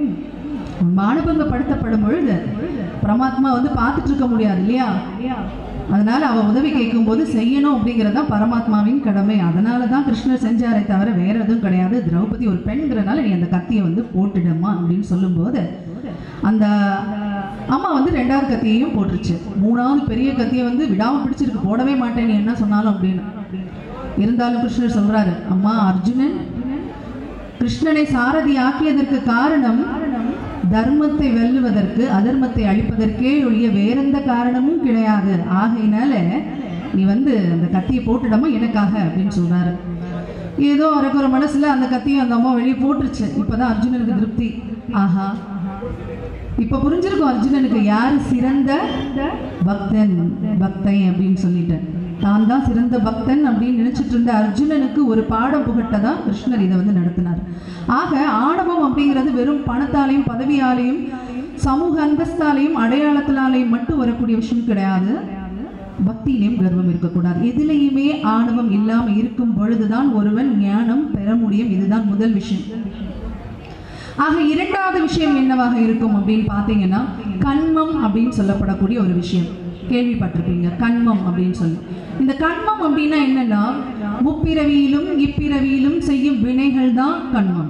மானபங்கப்படுத்தப்படும் பொழுது பரமாத்மா வந்து பார்த்துட்டு இருக்க முடியாது இல்லையா அதனால அவ உதவி கேட்கும்போது செய்யணும் அப்படிங்கிறது தான் பரமாத்மாவின் கடமை அதனால தான் கிருஷ்ணர் செஞ்சாரே தவிர வேற எதுவும் கிடையாது திரௌபதி ஒரு பெண்கிறனால நீ அந்த கத்தியை வந்து போட்டுடமா அப்படின்னு சொல்லும்போது அந்த அம்மா வந்து ரெண்டாவது கத்தியையும் போட்டுருச்சு மூணாவது பெரிய கத்தியை வந்து விடாம பிடிச்சிருக்கு போடவே மாட்டேன் நீ என்ன சொன்னாலும் அப்படின்னு இருந்தாலும் கிருஷ்ணர் சொல்றாரு அம்மா அர்ஜுனன் கிருஷ்ணனை சாரதி ஆக்கியதற்கு காரணம் தர்மத்தை வெல்லுவதற்கு அதர்மத்தை அழிப்பதற்கே ஒழிய வேறெந்த காரணமும் கிடையாது ஆகையினால நீ வந்து அந்த கத்தியை போட்டுடமா எனக்காக அப்படின்னு சொல்றாரு ஏதோ அரைக்குற மனசுல அந்த கத்தியை அந்த அம்மா வெளியே போட்டுருச்சு இப்பதான் அர்ஜுனனுக்கு திருப்தி ஆஹா இப்ப புரிஞ்சிருக்கும் அர்ஜுனனுக்கு யாரு சிறந்த பக்தன் பக்தை அப்படின்னு சொல்லிட்டு தான் தான் சிறந்த பக்தன் அப்படின்னு நினைச்சிட்டு இருந்த அர்ஜுனனுக்கு ஒரு பாடம் புகட்ட தான் கிருஷ்ணர் இதை வந்து நடத்தினார் ஆக ஆணவம் அப்படிங்கிறது வெறும் பணத்தாலையும் பதவியாலையும் சமூக அந்தஸ்தாலையும் அடையாளத்தினாலையும் மட்டும் வரக்கூடிய விஷயம் கிடையாது பக்தியிலையும் கர்வம் இருக்கக்கூடாது எதிலையுமே ஆணவம் இல்லாம இருக்கும் பொழுதுதான் ஒருவன் ஞானம் பெற முடியும் இதுதான் முதல் விஷயம் ஆக இரண்டாவது விஷயம் என்னவாக இருக்கும் அப்படின்னு பார்த்தீங்கன்னா கண்மம் அப்படின்னு சொல்லப்படக்கூடிய ஒரு விஷயம் கேள்விப்பட்டிருப்பீங்க கண்மம் அப்படின்னு சொல்லி இந்த கண்மம் அப்படின்னா என்னன்னா முப்பிறவியிலும் இப்பிறவியிலும் செய்யும் வினைகள் தான் கண்மம்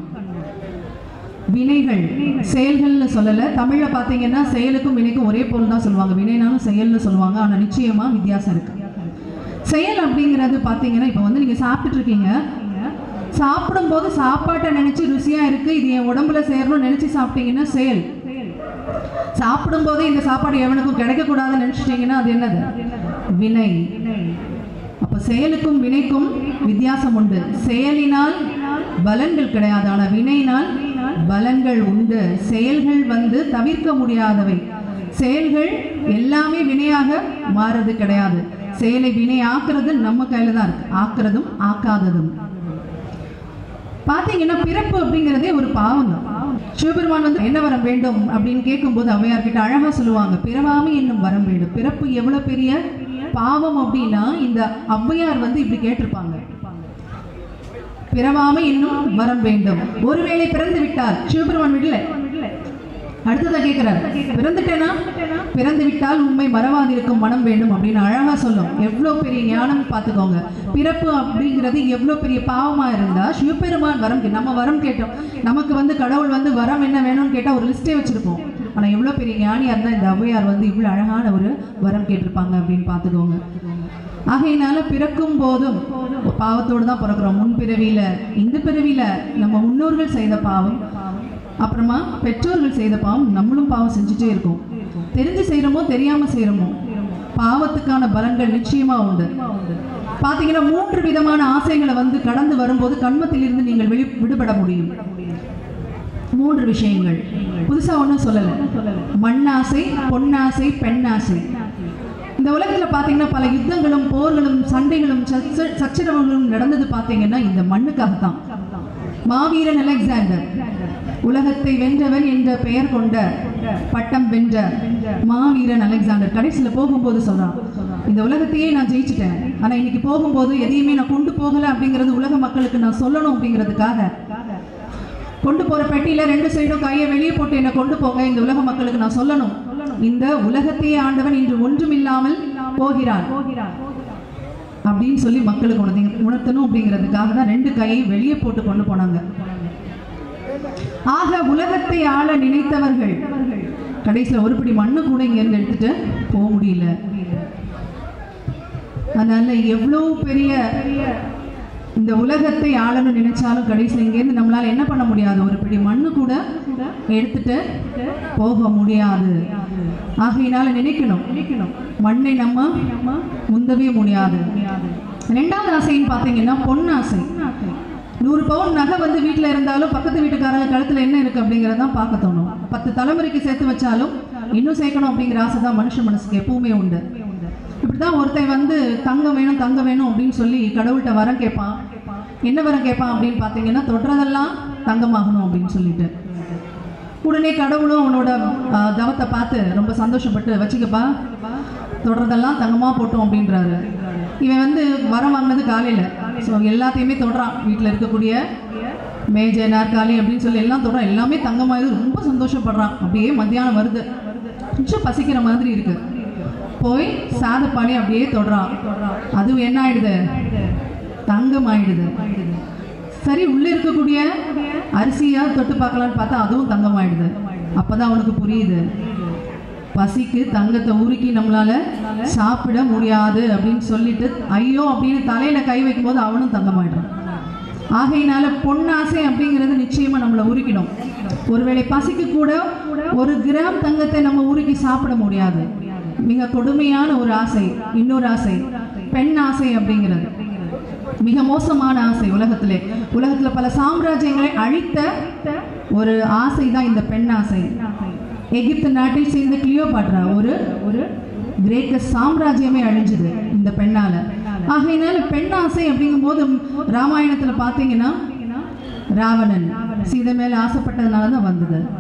வினைகள் செயல்கள்னு சொல்லல தமிழ்ல பாத்தீங்கன்னா செயலுக்கும் வினைக்கும் ஒரே பொருள் தான் சொல்லுவாங்க வினைனாலும் செயல்னு சொல்லுவாங்க ஆனா நிச்சயமா வித்தியாசம் இருக்கு செயல் அப்படிங்கிறது பாத்தீங்கன்னா இப்போ வந்து நீங்க சாப்பிட்டுட்டு இருக்கீங்க சாப்பிடும்போது சாப்பாட்டை நினைச்சு ருசியா இருக்கு இது என் உடம்புல சேரணும்னு நினைச்சு சாப்பிட்டீங்கன்னா செயல் சாப்பிடும்போது இந்த சாப்பாடு எவனுக்கும் கிடைக்கக்கூடாதுன்னு நினைச்சிட்டீங்கன்னா அது என்னது வினை அப்ப செயலுக்கும் வினைக்கும் வித்தியாசம் உண்டு செயலினால் பலன்கள் கிடையாது ஆனா வினையினால் பலன்கள் உண்டு செயல்கள் வந்து தவிர்க்க முடியாதவை செயல்கள் எல்லாமே வினையாக மாறுறது கிடையாது செயலை வினை ஆக்குறது நம்ம கையில தான் இருக்கு ஆக்குறதும் ஆக்காததும் பாத்தீங்கன்னா பிறப்பு அப்படிங்கிறதே ஒரு பாவம் தான் சிவபெருமான் வந்து என்ன வரம் வேண்டும் அப்படின்னு கேட்கும்போது அவையார் கிட்ட அழகா சொல்லுவாங்க பிறவாமை என்னும் வரம் வேண்டும் பிறப்பு எவ்வளவு பெரிய பாவம் அப்படின்னா இந்த ஔவையார் வந்து இப்படி கேட்டிருப்பாங்க பிறவாமை இன்னும் வரம் வேண்டும் ஒருவேளை பிறந்து விட்டால் சிவபெருமான் விடல அடுத்ததா கேட்கிறார் பிறந்துட்டேனா பிறந்து விட்டால் உண்மை மறவாதிருக்கும் மனம் வேண்டும் அப்படின்னு அழகா சொல்லும் எவ்வளவு பெரிய ஞானம் பார்த்துக்கோங்க பிறப்பு அப்படிங்கிறது எவ்வளவு பெரிய பாவமா இருந்தா சிவபெருமான் வரம் கே- நம்ம வரம் கேட்டோம் நமக்கு வந்து கடவுள் வந்து வரம் என்ன வேணும்னு கேட்டா ஒரு லிஸ்டே வச்சிருப்போம் ஆனா எவ்வளவு பெரிய ஞானியா இருந்தா இந்த ஔவையார் வந்து இவ்வளவு அழகான ஒரு வரம் கேட்டிருப்பாங்க அப்படின்னு பார்த்துக்கோங்க ஆகையினால பிறக்கும் போதும் பாவத்தோடு தான் பிறக்கிறோம் முன் பிறவியில இந்த பிறவியில நம்ம முன்னோர்கள் செய்த பாவம் அப்புறமா பெற்றோர்கள் செய்த பாவம் நம்மளும் பாவம் செஞ்சுட்டே இருக்கோம் தெரிஞ்சு செய்யறோமோ தெரியாம செய்யறோமோ பாவத்துக்கான பலன்கள் நிச்சயமா உண்டு பாத்தீங்கன்னா மூன்று விதமான ஆசைகளை வந்து கடந்து வரும்போது கண்மத்திலிருந்து நீங்கள் வெளி விடுபட முடியும் மூன்று விஷயங்கள் புதுசா ஒன்றும் சொல்லல மண்ணாசை பொன்னாசை பெண்ணாசை இந்த உலகத்துல பாத்தீங்கன்னா பல யுத்தங்களும் போர்களும் சண்டைகளும் சச்ச- சச்சரவுகளும் நடந்தது பாத்தீங்கன்னா இந்த மண்ணுக்காகத்தான் மாவீரன் அலெக்சாண்டர் உலகத்தை வென்றவன் என்ற பெயர் கொண்ட பட்டம் வென்ற மாவீரன் அலெக்சாண்டர் கடைசியில போகும்போது சொல்றான் இந்த உலகத்தையே நான் ஜெயிச்சிட்டேன் ஆனா இன்னைக்கு போகும்போது எதையுமே நான் கொண்டு போகல அப்படிங்கிறது உலக மக்களுக்கு நான் சொல்லணும் அப்படிங்கிறதுக்காக கொண்டு போற பெட்டியில ரெண்டு சைடும் கையை வெளியே போட்டு என்னை கொண்டு போங்க இந்த உலக மக்களுக்கு நான் சொல்லணும் இந்த உலகத்தையே ஆண்டவன் இன்று ஒன்றுமில்லாமல் போகிறான் அப்படின்னு சொல்லி மக்களுக்கு உணர்த்தி உணர்த்தணும் அப்படிங்கிறதுக்காக தான் ரெண்டு கையை வெளியே போட்டு கொண்டு போனாங்க ஆக உலகத்தை ஆள நினைத்தவர்கள் கடைசியில் ஒரு பிடி மண்ணு கூட இங்க இருந்து எடுத்துட்டு போக முடியல அதனால எவ்வளவு பெரிய இந்த உலகத்தை ஆளணும்னு நினைச்சாலும் கடைசியில் இங்கேருந்து நம்மளால என்ன பண்ண முடியாது ஒரு பிடி மண்ணு கூட எடுத்துட்டு போக முடியாது ஆகையினால நினைக்கணும் மண்ணை நம்ம முந்தவே முடியாது ரெண்டாவது ஆசைன்னு பார்த்தீங்கன்னா பொன்னாசை நூறு பவுன் நகை வந்து வீட்டில் இருந்தாலும் பக்கத்து வீட்டுக்காரங்க கழுத்தில் என்ன இருக்கு அப்படிங்கிறத தான் பார்க்க தோணும் பத்து தலைமுறைக்கு சேர்த்து வச்சாலும் இன்னும் சேர்க்கணும் அப்படிங்கிற ஆசை தான் மனுஷ மனசுக்கு எப்பவுமே உண்டு இப்படிதான் ஒருத்தன் வந்து தங்கம் வேணும் தங்கம் வேணும் அப்படின்னு சொல்லி கடவுள்கிட்ட வரம் கேட்பான் என்ன வரம் கேட்பான் அப்படின்னு பார்த்தீங்கன்னா தொடுறதெல்லாம் தங்கமாகணும் அப்படின்னு சொல்லிட்டு உடனே கடவுளும் அவனோட ஆ, தவத்தை பார்த்து ரொம்ப சந்தோஷப்பட்டு வச்சுக்கப்பா தொடர்றதெல்லாம் தங்கமா போட்டோம் அப்படின்றாரு இவன் வந்து வரம் வாங்கினது காலையில ஸோ எல்லாத்தையுமே தொடுறான் வீட்டில் இருக்கக்கூடிய மேஜை நாற்காலி அப்படின்னு சொல்லி எல்லாம் தொடுறான் எல்லாமே தங்கமாயது ரொம்ப சந்தோஷப்படுறான் அப்படியே மத்தியானம் வருது கொஞ்சம் பசிக்கிற மாதிரி இருக்கு போய் சாதப்பாடி அப்படியே தொடுறான் அதுவும் என்ன ஆயிடுது தங்கம் ஆயிடுது சரி உள்ள இருக்கக்கூடிய அரிசியா தொட்டு பார்க்கலான்னு பார்த்தா அதுவும் தங்கம் ஆயிடுது அப்பதான் அவனுக்கு புரியுது பசிக்கு தங்கத்தை உருக்கி நம்மளால சாப்பிட முடியாது அப்படின்னு சொல்லிட்டு ஐயோ அப்படின்னு தலையில கை வைக்கும்போது அவனும் தங்கமாயிடுறான் ஆகையினால பொன்னாசை அப்படிங்கிறது நிச்சயமா நம்மளை உருக்கிடும் ஒருவேளை பசிக்கு கூட ஒரு கிராம் தங்கத்தை நம்ம உருக்கி சாப்பிட முடியாது மிக கொடுமையான ஒரு ஆசை இன்னொரு ஆசை பெண் ஆசை அப்படிங்கிறது மிக மோசமான ஆசை உலகத்திலே உலகத்துல பல சாம்ராஜ்யங்களை அழித்த ஒரு ஆசை தான் இந்த பெண் ஆசை எகிப்து நாட்டை சேர்ந்த கிளியோபாட்ரா ஒரு ஒரு கிரேக்க சாம்ராஜ்யமே அழிஞ்சுது இந்த பெண்ணால ஆகையினால பெண் ஆசை அப்படிங்கும்போது ராமாயணத்துல பாத்தீங்கன்னா ராவணன் சீதை மேல ஆசைப்பட்டதுனால தான் வந்தது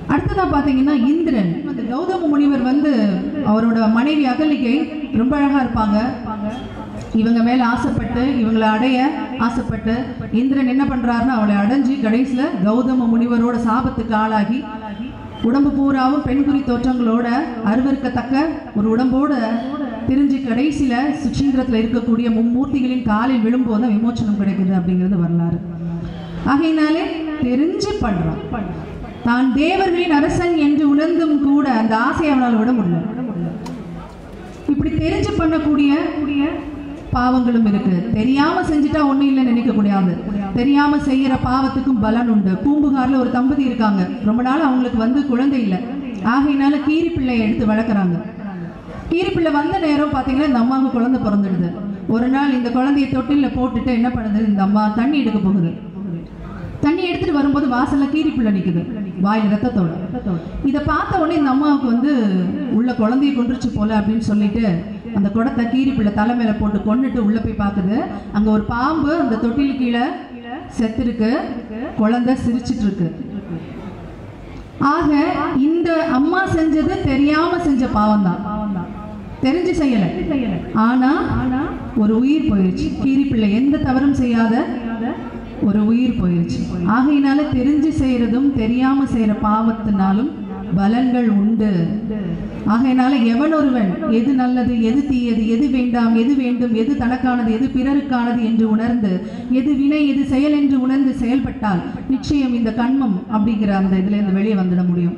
அடுத்ததா பாத்தீங்கன்னா இந்திரன் அந்த கௌதம முனிவர் வந்து அவரோட மனைவி அகலிகை ரொம்ப அழகா இருப்பாங்க இவங்க மேல ஆசைப்பட்டு இவங்களை அடைய ஆசைப்பட்டு இந்திரன் என்ன பண்றாருன்னா அவளை அடைஞ்சு கடைசியில கௌதம முனிவரோட சாபத்துக்கு ஆளாகி உடம்பு பூராவும் பெண்குறி தோற்றங்களோட அருவருக்கத்தக்க ஒரு உடம்போட திரிஞ்சு கடைசியில சுச்சீந்திரத்துல இருக்கக்கூடிய மும்மூர்த்திகளின் காலில் விழும்போது தான் விமோச்சனம் கிடைக்குது அப்படிங்கிறது வரலாறு ஆகையினாலே தெரிஞ்சு பண்றான் தான் தேவர்களின் அரசன் என்று உணர்ந்தும் கூட அந்த ஆசையை அவனால் விட முடியல இப்படி தெரிஞ்சு பண்ணக்கூடிய பாவங்களும் இருக்கு தெரியாம செஞ்சுட்டா ஒண்ணும் இல்லை நினைக்க கூடாது தெரியாம செய்யற பாவத்துக்கும் பலன் உண்டு பூம்புகார்ல ஒரு தம்பதி இருக்காங்க ரொம்ப நாள் அவங்களுக்கு வந்து குழந்தை இல்லை ஆகையினால கீரி பிள்ளையை எடுத்து வளர்க்குறாங்க கீரி பிள்ளை வந்த நேரம் பார்த்தீங்கன்னா இந்த அம்மாவுக்கு குழந்தை பிறந்துடுது ஒரு நாள் இந்த குழந்தைய தொட்டில்ல போட்டுட்டு என்ன பண்ணுது இந்த அம்மா தண்ணி எடுக்க போகுது தண்ணி எடுத்துட்டு வரும்போது வாசல்ல கீரி பிள்ளை நிக்குது வாயில் ரத்தத்தோட இதை பார்த்த உடனே இந்த அம்மாவுக்கு வந்து உள்ள குழந்தைய கொண்டுருச்சு போல அப்படின்னு சொல்லிட்டு அந்த குடத்தை கீரி பிள்ளை தலை மேல போட்டு கொண்டுட்டு உள்ள போய் பார்க்குது அங்க ஒரு பாம்பு அந்த தொட்டில் கீழே செத்துருக்கு குழந்தை சிரிச்சிட்டு இருக்கு ஆக இந்த அம்மா செஞ்சது தெரியாம செஞ்ச பாவம் தான் தெரிஞ்சு செய்யல ஆனா ஒரு உயிர் போயிடுச்சு கீரி பிள்ளை எந்த தவறும் செய்யாத ஒரு உயிர் போயிடுச்சு ஆகையினால தெரிஞ்சு செய்யறதும் தெரியாம செய்யற பாவத்தினாலும் பலன்கள் உண்டு ஆகையினால எவன் ஒருவன் எது நல்லது எது தீயது எது வேண்டாம் எது வேண்டும் எது தனக்கானது எது பிறருக்கானது என்று உணர்ந்து எது வினை எது செயல் என்று உணர்ந்து செயல்பட்டால் நிச்சயம் இந்த கண்மம் அப்படிங்கிற அந்த இதுல இருந்து வெளியே வந்துட முடியும்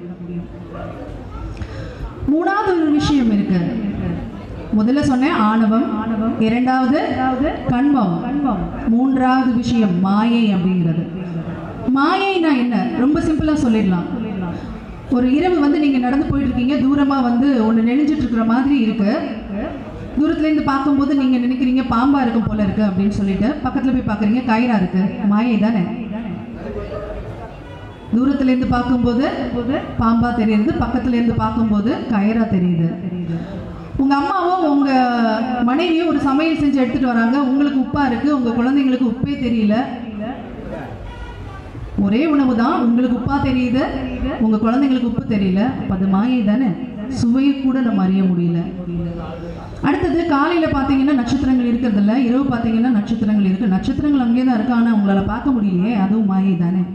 மூணாவது ஒரு விஷயம் இருக்கு முதல்ல சொன்னேன் ஆணவம் இரண்டாவது கண்மம் மூன்றாவது விஷயம் மாயை அப்படிங்கிறது மாயைனா என்ன ரொம்ப சிம்பிளா சொல்லிடலாம் ஒரு இரவு வந்து நீங்க நடந்து போயிட்டு இருக்கீங்க தூரமா வந்து ஒன்று நெளிஞ்சிட்டு இருக்கிற மாதிரி இருக்கு தூரத்துல இருந்து பார்க்கும்போது நீங்க நினைக்கிறீங்க பாம்பா இருக்கும் போல இருக்கு அப்படின்னு சொல்லிட்டு பக்கத்துல போய் பார்க்கறீங்க கயிறா இருக்கு மாயை தானே தூரத்துல இருந்து பார்க்கும்போது பாம்பா தெரியுது பக்கத்துல இருந்து பார்க்கும்போது கயிறா தெரியுது உங்க அம்மாவும் உங்க மனைவியும் ஒரு சமையல் செஞ்சு எடுத்துட்டு வராங்க உங்களுக்கு உப்பா இருக்கு உங்க குழந்தைங்களுக்கு உப்பே தெரியல ஒரே உணவு தான் உங்களுக்கு உப்பா தெரியுது உங்க குழந்தைங்களுக்கு உப்பு தெரியல அப்ப அது மாயை தானே சுவையை கூட நம்ம அறிய முடியல அடுத்தது காலையில பாத்தீங்கன்னா நட்சத்திரங்கள் இருக்கிறது இல்ல இரவு பாத்தீங்கன்னா நட்சத்திரங்கள் இருக்கு நட்சத்திரங்கள் அங்கேயே தான் இருக்கு ஆனா உங்களால பார்க்க முடியலையே அதுவும் மாயை தானே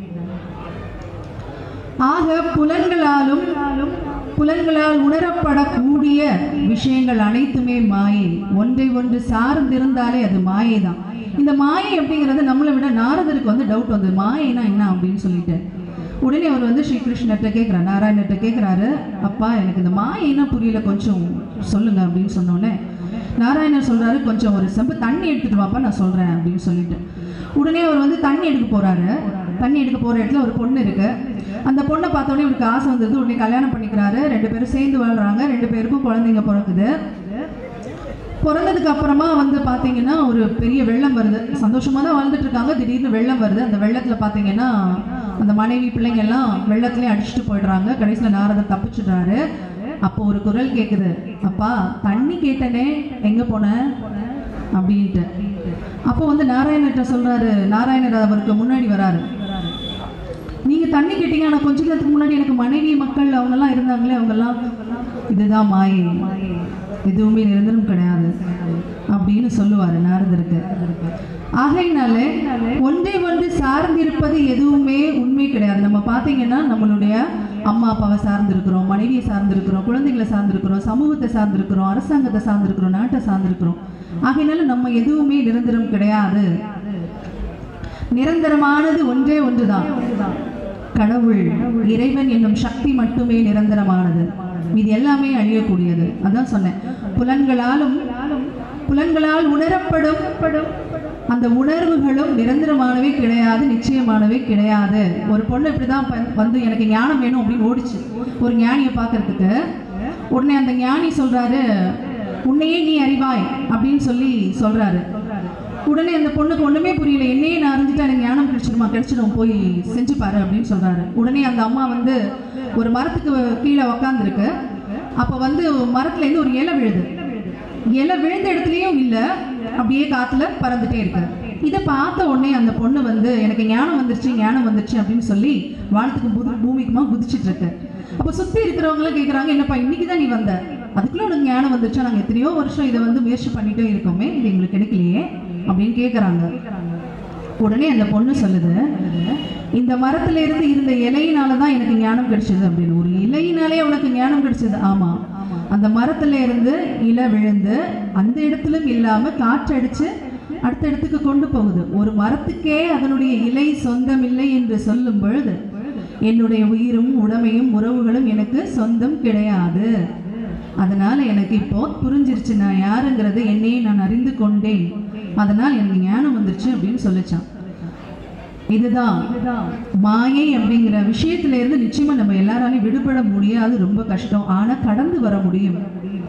ஆக புலன்களாலும் புலன்களால் உணரப்படக்கூடிய விஷயங்கள் அனைத்துமே மாயை ஒன்றை ஒன்று சார்ந்திருந்தாலே அது மாயை தான் இந்த மாயை அப்படிங்கிறது நம்மளை விட நாரதருக்கு வந்து டவுட் வந்து மாயைனா என்ன அப்படின்னு சொல்லிட்டு உடனே அவர் வந்து ஸ்ரீகிருஷ்ணர்கிட்ட கேட்குறாரு நாராயணர்கிட்ட கேட்குறாரு அப்பா எனக்கு இந்த மாயைனா புரியல கொஞ்சம் சொல்லுங்க அப்படின்னு சொன்னோடனே நாராயணர் சொல்றாரு கொஞ்சம் ஒரு செம்பு தண்ணி எடுத்துட்டு வாப்பா நான் சொல்றேன் அப்படின்னு சொல்லிட்டு உடனே அவர் வந்து தண்ணி எடுக்க போறாரு தண்ணி எடுக்க போற இடத்துல ஒரு பொண்ணு இருக்கு அந்த பொண்ணை பார்த்தோன்னே இவருக்கு ஆசை வந்தது உடனே கல்யாணம் பண்ணிக்கிறாரு ரெண்டு பேரும் சேர்ந்து வாழ்றாங்க ரெண்டு பேருக்கும் குழந்தைங்க பிறக்குது பிறந்ததுக்கு அப்புறமா வந்து பாத்தீங்கன்னா ஒரு பெரிய வெள்ளம் வருது சந்தோஷமா தான் வாழ்ந்துட்டு இருக்காங்க திடீர்னு வெள்ளம் வருது அந்த வெள்ளத்துல பாத்தீங்கன்னா அந்த மனைவி பிள்ளைங்க எல்லாம் வெள்ளத்துலயே அடிச்சுட்டு போயிடுறாங்க கடைசியில நாரதர் தப்பிச்சிடுறாரு அப்போ ஒரு குரல் கேக்குது அப்பா தண்ணி கேட்டனே எங்க போன அப்படின்ட்டு அப்போ வந்து நாராயணர்கிட்ட சொல்றாரு நாராயணர் அவருக்கு முன்னாடி வராரு நீங்க தண்ணி கேட்டீங்க ஆனா கொஞ்ச நேரத்துக்கு முன்னாடி எனக்கு மனைவி மக்கள் அவங்க எல்லாம் இருந்தாங்களே அவங்க எல்லாம் இதுதான் மாயை எதுவுமே நிரந்தரம் கிடையாது அப்படின்னு சொல்லுவாரு நாரதருக்கு ஆகையினாலே ஒன்றை ஒன்று சார்ந்திருப்பது எதுவுமே உண்மை கிடையாது நம்ம பார்த்தீங்கன்னா நம்மளுடைய அம்மா அப்பாவை சார்ந்திருக்கிறோம் மனைவியை சார்ந்திருக்கிறோம் குழந்தைகளை சார்ந்திருக்கிறோம் சமூகத்தை சார்ந்திருக்கிறோம் அரசாங்கத்தை சார்ந்திருக்கிறோம் நாட்டை சார்ந்திருக்கிறோம் ஆகையினால நம்ம எதுவுமே நிரந்தரம் கிடையாது நிரந்தரமானது ஒன்றே ஒன்றுதான் கடவுள் இறைவன் என்னும் சக்தி மட்டுமே நிரந்தரமானது இது எல்லாமே அழியக்கூடியது அதான் சொன்னேன் புலன்களாலும் புலன்களால் உணரப்படும் அந்த உணர்வுகளும் நிரந்தரமானவே கிடையாது நிச்சயமானவே கிடையாது ஒரு பொண்ணு இப்படிதான் ப- வந்து எனக்கு ஞானம் வேணும் அப்படின்னு ஓடிச்சு ஒரு ஞானியை பார்க்கறதுக்கு உடனே அந்த ஞானி சொல்றாரு உன்னையே நீ அறிவாய் அப்படின்னு சொல்லி சொல்றாரு உடனே அந்த பொண்ணுக்கு ஒண்ணுமே புரியல என்னையே நான் அறிஞ்சிட்டா எனக்கு ஞானம் கிடைச்சிருமா கிடைச்சிடும் போய் செஞ்சு பாரு அப்படின்னு சொல்றாரு உடனே அந்த அம்மா வந்து ஒரு மரத்துக்கு கீழே உக்காந்துருக்கு அப்ப வந்து மரத்துல இருந்து ஒரு இலை விழுது இலை விழுந்த இடத்துலயும் இல்ல அப்படியே காத்துல பறந்துட்டே இருக்கு இதை பார்த்த உடனே அந்த பொண்ணு வந்து எனக்கு ஞானம் வந்துருச்சு ஞானம் வந்துருச்சு அப்படின்னு சொல்லி வானத்துக்கு புது பூமிக்குமா குதிச்சிட்டு இருக்கு அப்போ சுத்தி இருக்கிறவங்களாம் கேட்குறாங்க என்னப்பா இன்னைக்கு தான் நீ வந்த அதுக்குள்ள உனக்கு ஞானம் வந்துருச்சா நாங்கள் எத்தனையோ வருஷம் இதை வந்து முயற்சி பண்ணிட்டே இருக்கோமே இது எங்களுக்கு கிடைக்கலையே அப்படின்னு கேட்குறாங்க உடனே அந்த பொண்ணு சொல்லுது இந்த மரத்துல இருந்து இருந்த இலையினால தான் எனக்கு ஞானம் கிடைச்சது அப்படின்னு ஒரு இலையினாலே உனக்கு ஞானம் கிடைச்சது ஆமா அந்த மரத்துல இருந்து இலை விழுந்து அந்த இடத்திலும் இல்லாம காற்றடிச்சு அடுத்த இடத்துக்கு கொண்டு போகுது ஒரு மரத்துக்கே அதனுடைய இலை சொந்தமில்லை என்று சொல்லும் பொழுது என்னுடைய உயிரும் உடமையும் உறவுகளும் எனக்கு சொந்தம் கிடையாது அதனால எனக்கு இப்போ புரிஞ்சிருச்சு நான் யாருங்கிறது என்னையே நான் அறிந்து கொண்டேன் அதனால் எனக்கு ஞானம் வந்துருச்சு அப்படின்னு சொல்லிச்சான் இதுதான் மாயை அப்படிங்கிற விஷயத்துல இருந்து நிச்சயமா நம்ம எல்லாராலையும் விடுபட முடியாது ரொம்ப கஷ்டம் ஆனா கடந்து வர முடியும்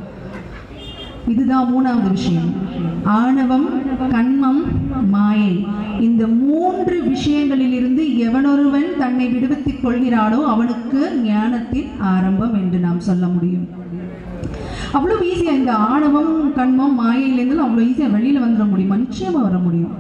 இதுதான் மூணாவது விஷயம் ஆணவம் கண்மம் மாயை இந்த மூன்று விஷயங்களிலிருந்து எவனொருவன் தன்னை விடுவித்துக் கொள்கிறானோ அவனுக்கு ஞானத்தின் ஆரம்பம் என்று நாம் சொல்ல முடியும் அவ்வளவு ஈஸியா இந்த ஆணவம் கண்மம் மாயையிலேருந்து அவ்வளவு ஈஸியா வெளியில வந்துட முடியுமா நிச்சயமா வர முடியும்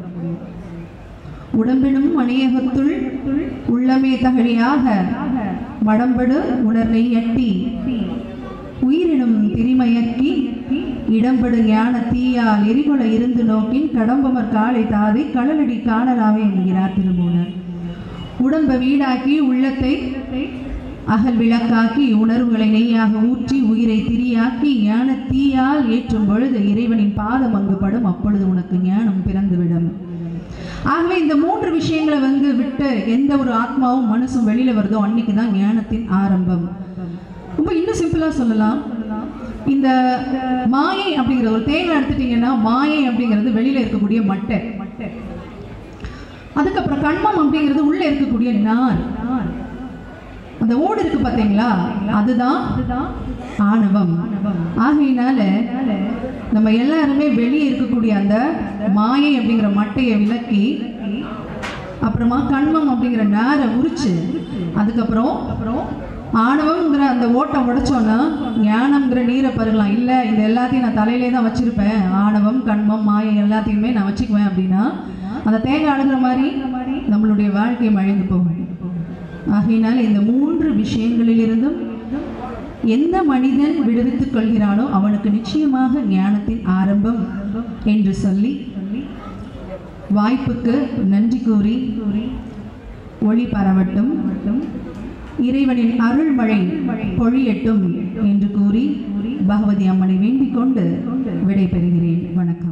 உடம்பினும் மணியகத்துள் உள்ளமே தகழியாக மடம்படு உணர்வை எட்டி உயிரினும் திரிமயக்கி இடம்படு ஞான தீயால் எரிகொல இருந்து நோக்கின் கடம்பமர் காலை தாதை கடலடி காணலாவே என்கிறார் திருமூலர் உடம்ப வீடாக்கி உள்ளத்தை அகல் விளக்காக்கி உணர்வுகளை நெய்யாக ஊற்றி உயிரை திரியாக்கி ஞான தீயால் ஏற்றும் பொழுது இறைவனின் பாதம் அங்கு படும் அப்பொழுது உனக்கு ஞானம் பிறந்துவிடும் ஆகவே இந்த மூன்று விஷயங்களை வந்து விட்டு எந்த ஒரு ஆத்மாவும் மனசும் வெளியில வருதோ அன்னைக்கு தான் ஞானத்தின் ஆரம்பம் ரொம்ப இன்னும் சிம்பிளா சொல்லலாம் இந்த மாயை அப்படிங்கிற ஒரு தேங்காய் எடுத்துட்டீங்கன்னா மாயை அப்படிங்கிறது வெளியில இருக்கக்கூடிய மட்டை அதுக்கப்புறம் கண்மம் அப்படிங்கிறது உள்ள இருக்கக்கூடிய நார் அந்த ஓடு இருக்கு பாத்தீங்களா அதுதான் ஆணவம் ஆகையினால நம்ம எல்லாருமே வெளியே இருக்கக்கூடிய அந்த மாயை அப்படிங்கிற மட்டையை விலக்கி அப்புறமா கண்மம் அப்படிங்கிற நாரை உரிச்சு அதுக்கப்புறம் ஆணவம்ங்கிற அந்த ஓட்டை உடைச்சோன்னா ஞானம்ங்கிற நீரை பருகலாம் இல்லை இந்த எல்லாத்தையும் நான் தலையிலே தான் வச்சிருப்பேன் ஆணவம் கண்மம் மாயை எல்லாத்தையுமே நான் வச்சுக்குவேன் அப்படின்னா அந்த தேங்காய் அழுகிற மாதிரி நம்மளுடைய வாழ்க்கை மழிந்து போகும் ஆகையினால் இந்த மூன்று விஷயங்களிலிருந்தும் எந்த மனிதன் விடுவித்துக் கொள்கிறானோ அவனுக்கு நிச்சயமாக ஞானத்தின் ஆரம்பம் என்று சொல்லி வாய்ப்புக்கு நன்றி கூறி ஒளி பரவட்டும் இறைவனின் அருள்மழை பொழியட்டும் என்று கூறி பகவதி அம்மனை வேண்டிக் கொண்டு விடை பெறுகிறேன் வணக்கம்